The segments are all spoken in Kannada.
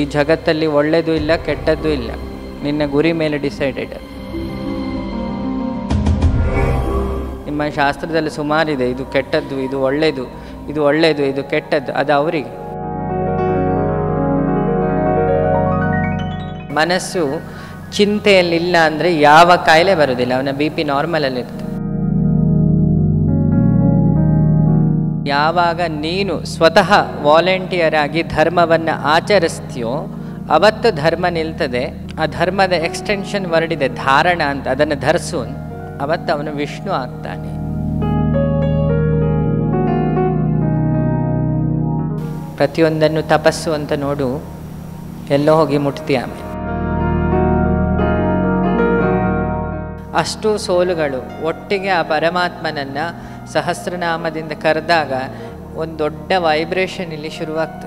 ಜಗತ್ತಲ್ಲಿ ಒಳ್ಳೆಯದು ಇಲ್ಲ ಕೆಟ್ಟದ್ದು ಇಲ್ಲ ನಿನ್ನ ಗುರಿ ಮೇಲೆ ಡಿಸೈಡೆಡ್ ನಿಮ್ಮ ಶಾಸ್ತ್ರದಲ್ಲಿ ಸುಮಾರಿದೆ ಇದು ಕೆಟ್ಟದ್ದು ಇದು ಒಳ್ಳೆಯದು ಇದು ಒಳ್ಳೆಯದು ಇದು ಕೆಟ್ಟದ್ದು ಅದು ಅವರಿಗೆ ಮನಸ್ಸು ಚಿಂತೆಯಲ್ಲಿಲ್ಲ ಅಂದರೆ ಯಾವ ಕಾಯಿಲೆ ಬರೋದಿಲ್ಲ ಅವನ ಬಿ ಪಿ ನಾರ್ಮಲಲ್ಲಿರ್ತದೆ ಯಾವಾಗ ನೀನು ಸ್ವತಃ ವಾಲಂಟಿಯರ್ ಆಗಿ ಧರ್ಮವನ್ನು ಆಚರಿಸ್ತೀಯೋ ಅವತ್ತು ಧರ್ಮ ನಿಲ್ತದೆ ಆ ಧರ್ಮದ ಎಕ್ಸ್ಟೆನ್ಷನ್ ವರ್ಡ್ ಇದೆ ಧಾರಣ ಅಂತ ಅದನ್ನು ಧರಿಸು ಅವತ್ತು ಅವನು ವಿಷ್ಣು ಆಗ್ತಾನೆ ಪ್ರತಿಯೊಂದನ್ನು ತಪಸ್ಸು ಅಂತ ನೋಡು ಎಲ್ಲೋ ಹೋಗಿ ಮುಟ್ತೀಯ ಆಮೇಲೆ ಅಷ್ಟು ಸೋಲುಗಳು ಒಟ್ಟಿಗೆ ಆ ಪರಮಾತ್ಮನನ್ನು ಸಹಸ್ರನಾಮದಿಂದ ಕರೆದಾಗ ಒಂದು ದೊಡ್ಡ ವೈಬ್ರೇಷನ್ ಇಲ್ಲಿ ಶುರುವಾಗ್ತದೆ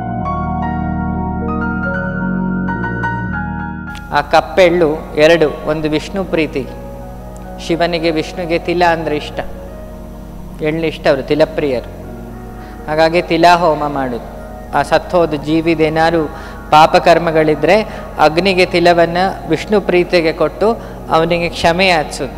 ಆ ಕಪ್ಪೆಳ್ಳು ಎರಡು ಒಂದು ವಿಷ್ಣು ಪ್ರೀತಿಗೆ ಶಿವನಿಗೆ ವಿಷ್ಣುಗೆ ತಿಲ ಅಂದರೆ ಇಷ್ಟ ಎಳ್ಳು ಇಷ್ಟ ಅವರು ತಿಲಪ್ರಿಯರು ಹಾಗಾಗಿ ತಿಲಾ ಹೋಮ ಮಾಡೋದು ಆ ಸತ್ತೋದ ಜೀವಿದೇನಾದ್ರು ಪಾಪಕರ್ಮಗಳಿದ್ರೆ ಅಗ್ನಿಗೆ ತಿಲವನ್ನು ವಿಷ್ಣು ಪ್ರೀತಿಗೆ ಕೊಟ್ಟು ಅವನಿಗೆ ಕ್ಷಮೆ ಯಾಚಿಸೋದು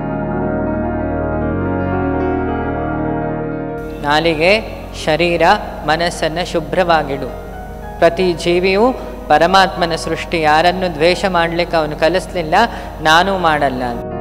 ನಾಲಿಗೆ ಶರೀರ ಮನಸ್ಸನ್ನು ಶುಭ್ರವಾಗಿಡು ಪ್ರತಿ ಜೀವಿಯೂ ಪರಮಾತ್ಮನ ಸೃಷ್ಟಿ ಯಾರನ್ನು ದ್ವೇಷ ಮಾಡಲಿಕ್ಕೆ ಅವನು ಕಲಿಸ್ಲಿಲ್ಲ ನಾನೂ ಮಾಡಲ್ಲ ಅಂತ